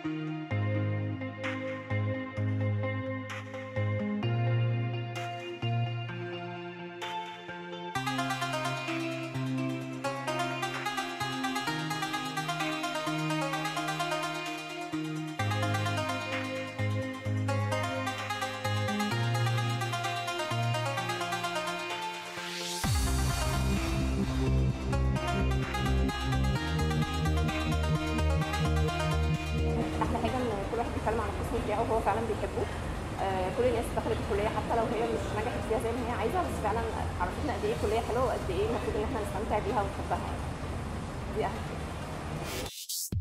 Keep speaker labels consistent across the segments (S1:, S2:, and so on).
S1: احلى حاجه ان كل واحد بيتكلم عن القسم بتاعه وهو فعلا بيحبه آه، كل الناس دخلت الكليه حتى لو هي مش نجحت فيها زي ما هي عايزه بس فعلا عرفتنا قد ايه الكليه حلوه وقد ايه المفروض ان احنا نستمتع بيها ونحبها يعني دي اهم حاجه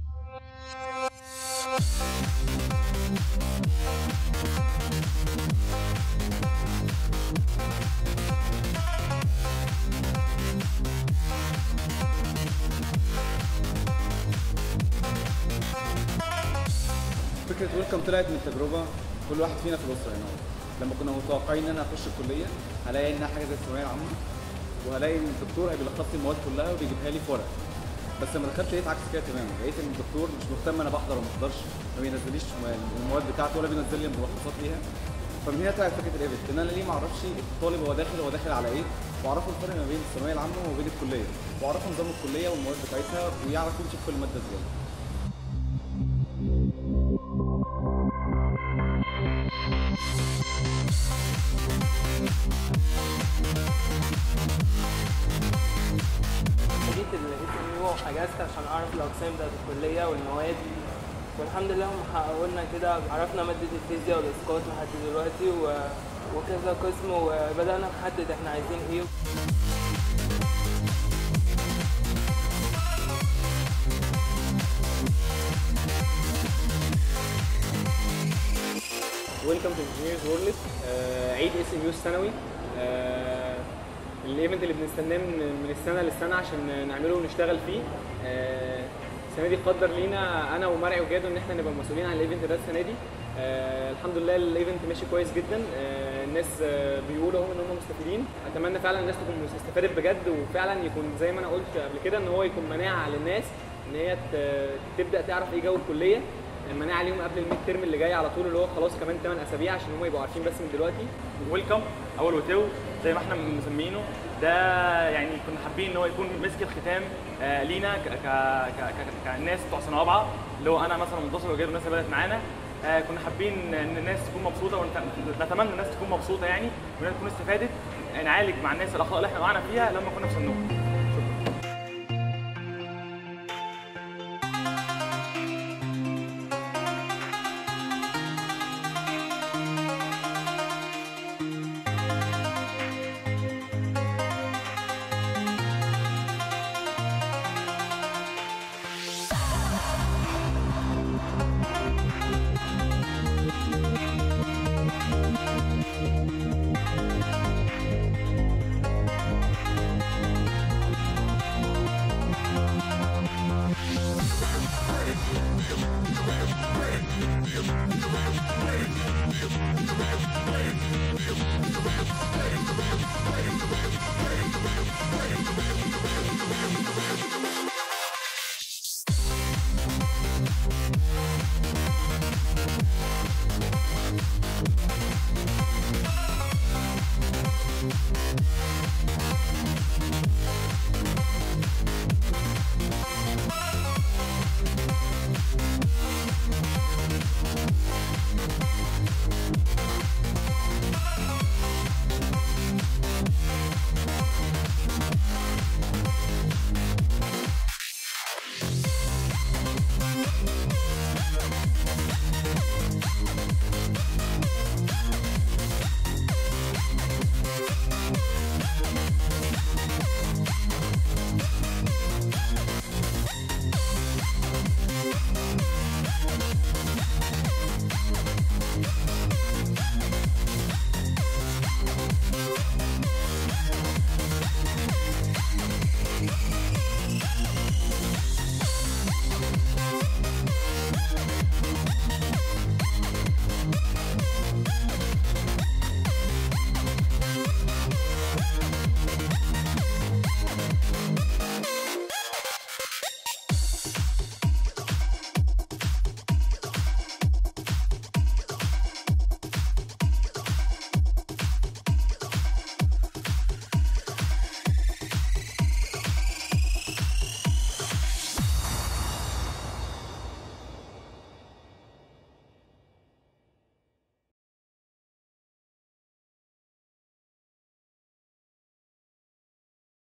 S2: فكره ويلكم طلعت من تجربه كل واحد فينا في الاسره هنا لما كنا متوقعين ان انا اخش الكليه هلاقي انها حاجه زي الثانويه العامه وهلاقي ان الدكتور هيلخص لي المواد كلها وبيجيبها لي في ورق بس لما دخلت لقيت عكس كده تماما لقيت ان الدكتور مش مهتم انا بحضر وما بحضرش ما بينزليش المواد بتاعته ولا بينزل لي ملخصات ليها فمن هنا طلعت فكره الايفنت ان انا ليه ما اعرفش الطالب هو داخل هو داخل على ايه واعرفه الفرق ما بين الثانويه العامه وما بين الكليه واعرفه نظام الكليه والمواد بتاعتها ويعرف يمشي في كل ماده ازاي
S3: جيت الاس ام يو حجزت عشان اعرف الاقسام بتاعت الكليه والمواد والحمد لله هم حققوا لنا كده عرفنا ماده الفيزياء والاسقاط لحد دلوقتي و... وكذا قسم وبدانا نحدد احنا عايزين ايه
S4: ويلكم تو انجينيرز وورلد عيد اس ام يو السنوي آه، الايفنت اللي بنستناه من من السنه للسنه عشان نعمله ونشتغل فيه آه، السنه دي قدر لينا انا ومرعي وجادو ان احنا نبقى مسؤولين عن الايفنت ده السنه دي آه، الحمد لله الايفنت ماشي كويس جدا آه، الناس آه، بيقولوا هم ان هم مستفيدين اتمنى فعلا الناس تكون استفادت بجد وفعلا يكون زي ما انا قلت قبل كده ان هو يكون مناعه للناس ان هي ت- تبدا تعرف ايه جو الكليه المناعه عليهم قبل الميد ترم اللي جاي على طول اللي هو خلاص كمان 8 اسابيع عشان هم يبقوا عارفين بس من دلوقتي
S5: ويلكم اول وتو زي ما احنا مسمينه ده يعني كنا حابين ان هو يكون مسك الختام آه، لينا ك ك ك ك كناس بتوع سنه رابعه اللي هو انا مثلا منتصر وجايب الناس اللي بدات معانا آه، كنا حابين ان الناس تكون مبسوطه ونتمنى الناس تكون مبسوطه يعني والناس تكون استفادت نعالج مع الناس الاخطاء اللي احنا وقعنا فيها لما كنا في سنهم